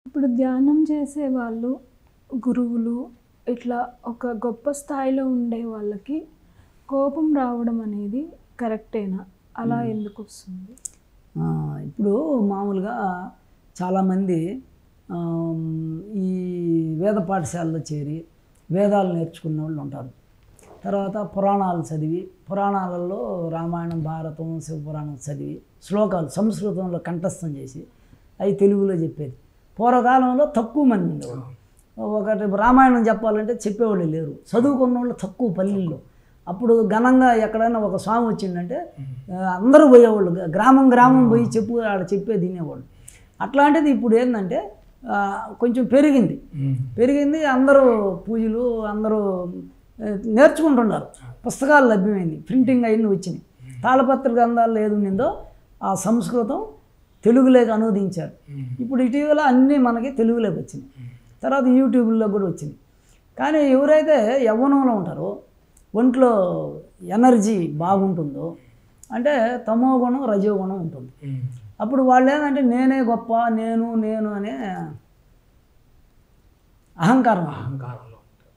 ఇప్పుడు ధ్యానం చేసే వాళ్ళు గురువులు ఇట్లా ఒక గొప్ప స్థాయిలో ఉండే వాళ్ళకి కోపం రావడం అనేది కరెక్టేనా అలా ఎందుకు వస్తుంది ఆ, ఇప్పుడు మామూలుగా చాలామంది ఆమ్, ఈ వేద పాఠశాలలో చేరి వేదాలు నేర్చుకున్న వాళ్ళు ఉంటారు తర్వాత పురాణాలు చదివి పురాణాలలో రామాయణం భారతం శివపురాణం చదివి శ్లోకాలు సంస్కృతంలో కంఠస్థం చేసి అవి తెలుగులో చెప్పేది పూర్వకాలంలో తక్కువ మంది ఉండేవాళ్ళు ఒకటి రామాయణం చెప్పాలంటే చెప్పేవాళ్ళు లేరు చదువుకున్న వాళ్ళు తక్కువ పల్లెల్లో అప్పుడు ఘనంగా ఎక్కడైనా ఒక స్వామి వచ్చిందంటే ఆ, అందరూ పోయేవాళ్ళు గ- గ్రామం గ్రామం పోయి చెప్పు ఆడ చెప్పే తినేవాళ్ళు అట్లాంటిది ఇప్పుడు ఏంటంటే ఆ, కొంచెం పెరిగింది పెరిగింది అందరూ పూజలు అందరూ ఆ, నేర్చుకుంటున్నారు పుస్తకాలు లభ్యమైంది ప్రింటింగ్ అవన్నీ వచ్చినాయి తాళపత్ర గ్రంథాల్లో ఏది ఉండిందో ఆ సంస్కృతం తెలుగులోకి అనువదించారు ఇప్పుడు ఇటీవల అన్నీ మనకి తెలుగులోకి వచ్చినాయి తర్వాత యూట్యూబ్లో కూడా వచ్చింది కానీ ఎవరైతే యవ్వనంలో ఉంటారో ఒంట్లో ఎనర్జీ బాగుంటుందో అంటే తమో గుణం రజో గుణం ఉంటుంది అప్పుడు వాళ్ళు ఏంటంటే నేనే గొప్ప నేను నేను అనే అహంకారం అహంకారంలో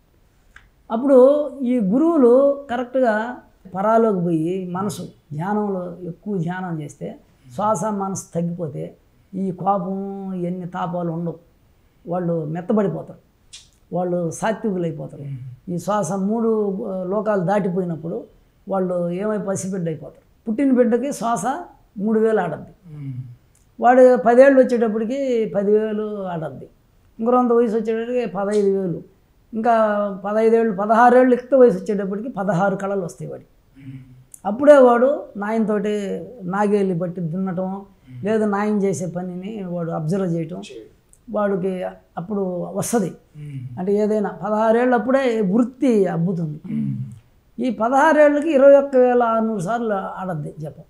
అప్పుడు ఈ గురువులు కరెక్ట్గా పరాలోకి పోయి మనసు ధ్యానంలో ఎక్కువ ధ్యానం చేస్తే శ్వాస మనసు తగ్గిపోతే ఈ కోపం ఎన్ని తాపాలు ఉండవు వాళ్ళు మెత్తబడిపోతారు వాళ్ళు సాత్వికులు అయిపోతారు ఈ శ్వాస మూడు ఆ, లోకాలు దాటిపోయినప్పుడు వాళ్ళు ఏమై పసిబిడ్డ అయిపోతారు పుట్టిన బిడ్డకి శ్వాస మూడు వేలు ఆడద్ది వాడు పదేళ్ళు వచ్చేటప్పటికి పదివేలు ఆడద్ది ఇంకొంత వయసు వచ్చేటప్పటికి పదహైదు వేలు ఇంకా పదహైదేళ్ళు పదహారేళ్ళు ఎక్కువ వయసు వచ్చేటప్పటికి పదహారు కళలు వస్తాయి వాడికి అప్పుడే వాడు నాయనతోటి నాగేలి బట్టి దున్నటం లేదు నాయన చేసే పనిని వాడు అబ్జర్వ్ చేయటం వాడికి అప్పుడు వస్తుంది అంటే ఏదైనా పదహారేళ్ళు అప్పుడే వృత్తి అబ్బుతుంది ఈ పదహారేళ్ళకి ఇరవై ఒక్క వేల ఆరునూరు సార్లు ఆడద్ది జపం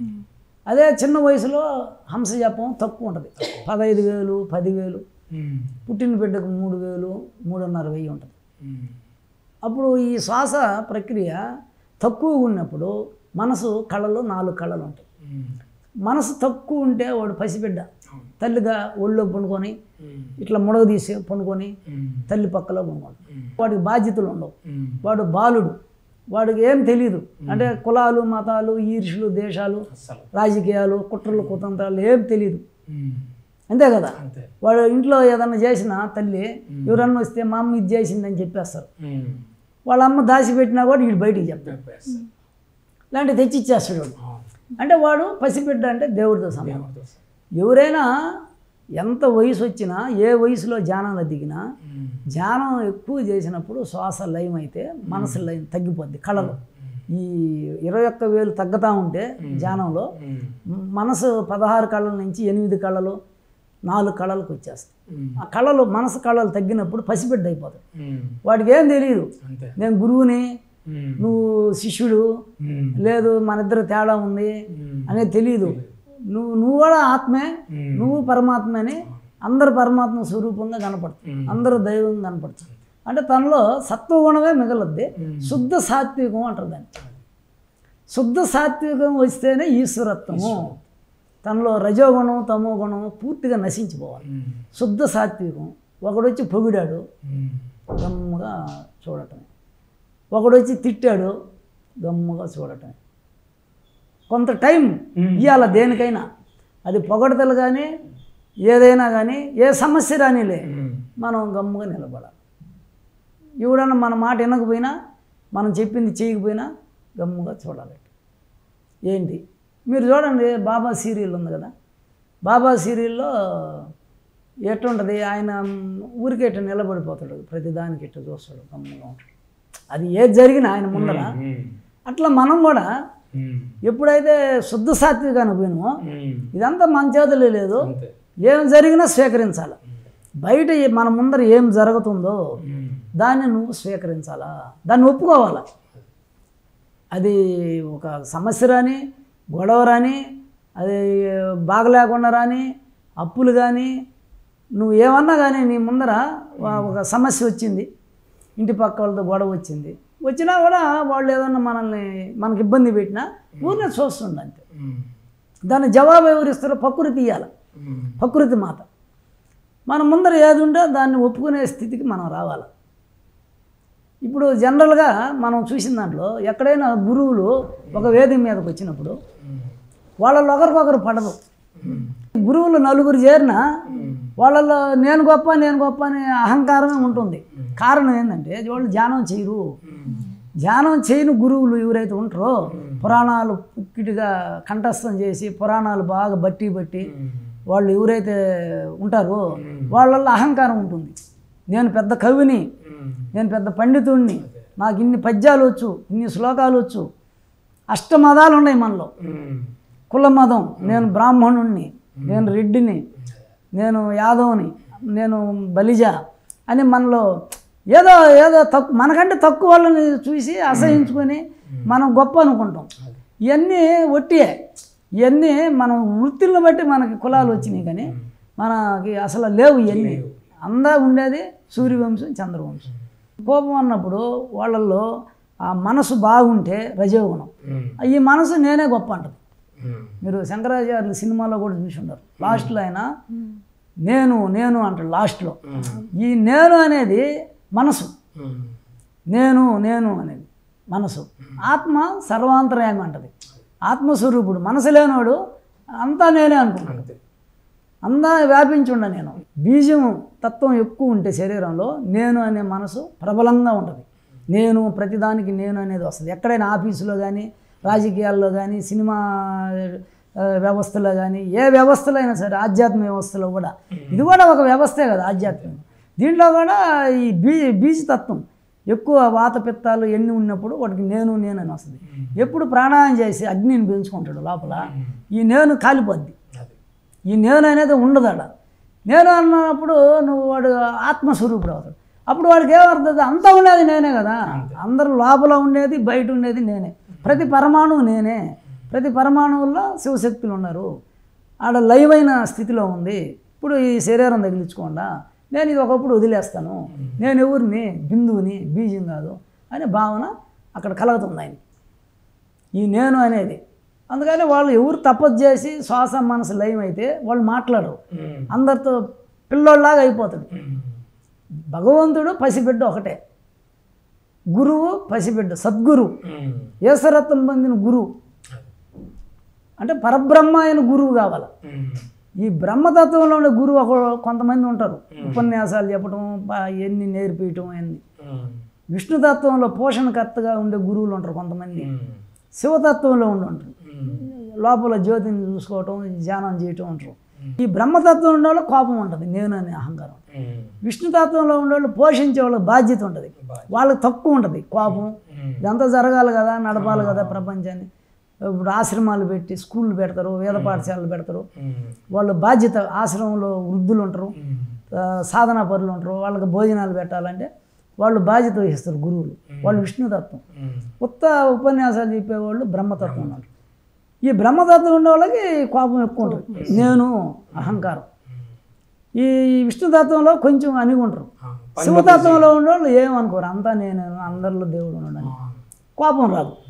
అదే చిన్న వయసులో హంస జపం తక్కువ ఉంటుంది పదహైదు వేలు పదివేలు పుట్టిన బిడ్డకు మూడు వేలు మూడున్నర వెయ్యి ఉంటుంది అప్పుడు ఈ శ్వాస ప్రక్రియ తక్కువగా ఉన్నప్పుడు మనసు కళలు నాలుగు కళలు ఉంటాయి మనసు తక్కువ ఉంటే వాడు పసిబిడ్డ తల్లిగా ఒళ్ళో పండుకొని ఇట్లా ముడగ తీసి పండుకొని తల్లి పక్కలో పండుకోండి వాడికి బాధ్యతలు ఉండవు వాడు బాలుడు వాడికి ఏం తెలియదు అంటే కులాలు మతాలు ఈర్షులు దేశాలు అస్సలు రాజకీయాలు కుట్రలు కుతంత్రాలు ఏం తెలియదు అంతే కదా అంతే వాడు ఇంట్లో ఏదన్నా చేసినా తల్లి ఎవరన్నా వస్తే మా అమ్మ ఇది చేసిందని చెప్పేస్తారు వాళ్ళ అమ్మ దాచిపెట్టినా కూడా వీడు బయటికి చెప్తాడు ఇలాంటి తెచ్చి ఇచ్చేస్తాడు వాడు అంటే వాడు పసిబిడ్డ అంటే దేవుడితో సమానం ఎవరైనా ఎంత వయసు వచ్చినా ఏ వయసులో ధ్యానంలో దిగినా ధ్యానం ఎక్కువ చేసినప్పుడు శ్వాస లయం అయితే మనసు లయం తగ్గిపోద్ది కళలు ఈ ఇరవై ఒక్క వేలు తగ్గుతూ ఉంటే ధ్యానంలో మనసు పదహారు కళల నుంచి ఎనిమిది కళలు నాలుగు కళలకు వచ్చేస్తాయి ఆ కళలు మనసు కళలు తగ్గినప్పుడు పసిబిడ్డ అయిపోతాయి వాడికి ఏం తెలియదు అంతే నేను గురువుని నువ్వు శిష్యుడు మ్మ్. లేదు మన ఇద్దరు తేడా ఉంది అనేది తెలియదు నువ్వు నువ్వు కూడా ఆత్మే నువ్వు పరమాత్మ అని అందరు పరమాత్మ స్వరూపంగా కనపడుతుంది అందరూ దైవంగా కనపడుతుంది అంటే తనలో సత్వగుణమే మిగలద్ది శుద్ధ సాత్వికం అంటారు దాన్ని శుద్ధ సాత్వికం వస్తేనే ఈశ్వరత్వము తనలో రజోగుణం తమో గుణం పూర్తిగా నశించిపోవాలి శుద్ధ సాత్వికం ఒకడొచ్చి పొగిడాడు గమ్ముగా చూడటమే ఒకడొచ్చి తిట్టాడు గమ్ముగా చూడటమే కొంత టైం ఇవ్వాలి దేనికైనా అది పొగడతలు కానీ ఏదైనా కానీ ఏ సమస్య రానిలే మనం గమ్ముగా నిలబడాలి ఎవడన్నా మన మాట వినకపోయినా మనం చెప్పింది చేయకపోయినా గమ్ముగా చూడాలి ఏంటి మీరు చూడండి బాబా సీరియల్ ఉంది కదా బాబా సీరియల్లో ఎట్టుంటుంది ఆయన ఊరికే ఇట్ట నిలబడిపోతాడు ప్రతిదానికి ఇట్ట చూస్తాడు గమ్ముగా ఉంటాడు అది ఏది జరిగినా ఆయన ముందర అట్లా మనం కూడా ఎప్పుడైతే శుద్ధ సాత్వికాన్ని పోయినామో ఇదంతా మన చేతుల్లో లేదు అంతే ఏం జరిగినా స్వీకరించాలి బయట ఏ- మన ముందర ఏం జరుగుతుందో దాన్ని నువ్వు స్వీకరించాలా దాన్ని ఒప్పుకోవాలా అది ఒక సమస్య రాని గొడవ రాని అది బాగలేకుండా రాని అప్పులు కానీ నువ్వు ఏమన్నా కానీ నీ ముందర వా- ఒక సమస్య వచ్చింది ఇంటి పక్క వాళ్ళతో గొడవ వచ్చింది వచ్చినా కూడా వాళ్ళు ఏదన్నా మనల్ని మనకి ఇబ్బంది పెట్టినా ఊరినే చూస్తుండ అంతే దాని జవాబు ఎవరు ఇస్తారో ప్రకృతి ఇవ్వాలి ప్రకృతి మాత మన ముందర ఏది ఉంటే దాన్ని ఒప్పుకునే స్థితికి మనం రావాలి ఇప్పుడు జనరల్గా మనం చూసిన దాంట్లో ఎక్కడైనా గురువులు ఒక వేదిక మీదకి వచ్చినప్పుడు వాళ్ళలో ఒకరికొకరు పడదు గురువులు నలుగురు చేరిన వాళ్ళలో నేను గొప్ప నేను గొప్ప అనే అహంకారమే ఉంటుంది కారణం ఏంటంటే వాళ్ళు ధ్యానం చేయరు ధ్యానం చేయని గురువులు ఎవరైతే ఉంటారో పురాణాలు పుక్కిటిగా కంఠస్థం చేసి పురాణాలు బాగా బట్టి బట్టి వాళ్ళు ఎవరైతే ఉంటారో వాళ్ళల్లో అహంకారం ఉంటుంది నేను పెద్ద కవిని నేను పెద్ద పండితుడిని నాకు ఇన్ని పద్యాలు వచ్చు ఇన్ని శ్లోకాలు వచ్చు అష్టమదాలు ఉన్నాయి మనలో కుల మతం నేను బ్రాహ్మణుణ్ణి నేను రెడ్డిని నేను యాదవ్ని నేను బలిజ అని మనలో ఏదో ఏదో తక్కు మనకంటే తక్కువ వాళ్ళని చూసి అసహించుకొని మనం గొప్ప అనుకుంటాం ఇవన్నీ ఒట్టియే ఇవన్నీ మనం వృత్తులను బట్టి మనకి కులాలు వచ్చినాయి కానీ మనకి అసలు లేవు ఇవన్నీ అందా ఉండేది సూర్యవంశం చంద్రవంశం కోపం అన్నప్పుడు వాళ్ళల్లో ఆ మనసు బాగుంటే రజోగుణం ఈ మనసు నేనే గొప్ప అంటది మీరు శంకరాచార్యులు సినిమాలో కూడా చూసి ఉండరు లాస్ట్లో ఆయన నేను నేను అంటాడు లాస్ట్లో ఈ నేను అనేది మనసు నేను నేను అనేది మనసు ఆత్మ సర్వాంతర్యామి అంటది ఆత్మస్వరూపుడు మనసు లేనివాడు అంతా నేనే అనుకుంటాడు అంతా వ్యాపించుండ నేను బీజం తత్వం ఎక్కువ ఉంటే శరీరంలో నేను అనే మనసు ప్రబలంగా ఉంటుంది నేను ప్రతిదానికి నేను అనేది వస్తుంది ఎక్కడైనా ఆఫీసులో కానీ రాజకీయాల్లో కానీ సినిమా ఆ, వ్యవస్థలో కానీ ఏ వ్యవస్థలో అయినా సరే ఆధ్యాత్మిక వ్యవస్థలో కూడా ఇది కూడా ఒక వ్యవస్థే కదా ఆధ్యాత్మికం దీంట్లో కూడా ఈ బీ బీజతత్వం ఎక్కువ వాత పిత్తాలు ఎన్ని ఉన్నప్పుడు వాటికి నేను నేను అని వస్తుంది ఎప్పుడు ప్రాణాయామం చేసి అగ్నిని పెంచుకుంటాడు లోపల ఈ నేను కాలిపోద్ది ఈ నేను అనేది ఉండదు ఆడ నేను అన్నప్పుడు నువ్వు వాడు ఆత్మస్వరూపుడు అవుతాడు అప్పుడు వాడికి ఏమర్థం అంతా ఉండేది నేనే కదా అందరు లోపల ఉండేది బయట ఉండేది నేనే ప్రతి పరమాణువు నేనే ప్రతి పరమాణువుల్లో శివశక్తులు ఉన్నారు ఆడ లైవ్ అయిన స్థితిలో ఉంది ఇప్పుడు ఈ శరీరం తగిలించుకోకుండా నేను ఇది ఒకప్పుడు వదిలేస్తాను నేను ఎవరిని బిందువుని బీజం కాదు అనే భావన అక్కడ కలుగుతుంది ఆయన ఈ నేను అనేది అందుకని వాళ్ళు ఎవరు తపస్సు చేసి శ్వాస మనసు లయం అయితే వాళ్ళు మాట్లాడరు అందరితో పిల్లోళ్ళలాగా అయిపోతాడు భగవంతుడు పసిబిడ్డ ఒకటే గురువు పసిబిడ్డ సద్గురు ఏసరత్వం పొందిన గురువు అంటే పరబ్రహ్మ అయిన గురువు కావాలి ఈ బ్రహ్మతత్వంలో ఉండే గురువు ఒక కొంతమంది ఉంటారు ఉపన్యాసాలు చెప్పడం బా- ఎన్ని నేర్పించడం అన్ని విష్ణుతత్వంలో పోషణకర్తగా ఉండే గురువులు ఉంటారు కొంతమంది శివతత్వంలో ఉండి ఉంటారు లోపల జ్యోతిని చూసుకోవటం ధ్యానం చేయటం ఉంటారు ఈ బ్రహ్మతత్వం ఉండే వాళ్ళకి కోపం ఉంటుంది నేను అనే అహంకారం విష్ణుతత్వంలో ఉండే వాళ్ళు పోషించే వాళ్ళకి బాధ్యత ఉంటుంది వాళ్ళకి తక్కువ ఉంటుంది కోపం ఇదంతా జరగాలి కదా నడపాలి కదా ప్రపంచాన్ని ఇప్పుడు ఆశ్రమాలు పెట్టి స్కూళ్ళు పెడతారు వేద పాఠశాలలు పెడతారు వాళ్ళు బాధ్యత ఆశ్రమంలో వృద్ధులు ఉంటారు ఆ, సాధనా పరులు ఉంటారు వాళ్ళకి భోజనాలు పెట్టాలంటే వాళ్ళు బాధ్యత వహిస్తారు గురువులు వాళ్ళు విష్ణుతత్వం ఉత్త ఉపన్యాసాలు చెప్పేవాళ్ళు బ్రహ్మతత్వం ఉన్నారు ఈ బ్రహ్మతత్వం ఉండే వాళ్ళకి కోపం ఎక్కువ ఉంటుంది నేను అహంకారం ఈ విష్ణుతత్వంలో కొంచెం అణిగి ఉంటారు శివతత్వంలో ఉండేవాళ్ళు ఏమనుకోరు అంతా నేను అందరిలో దేవుడు ఉన్నాడని కోపం రాదు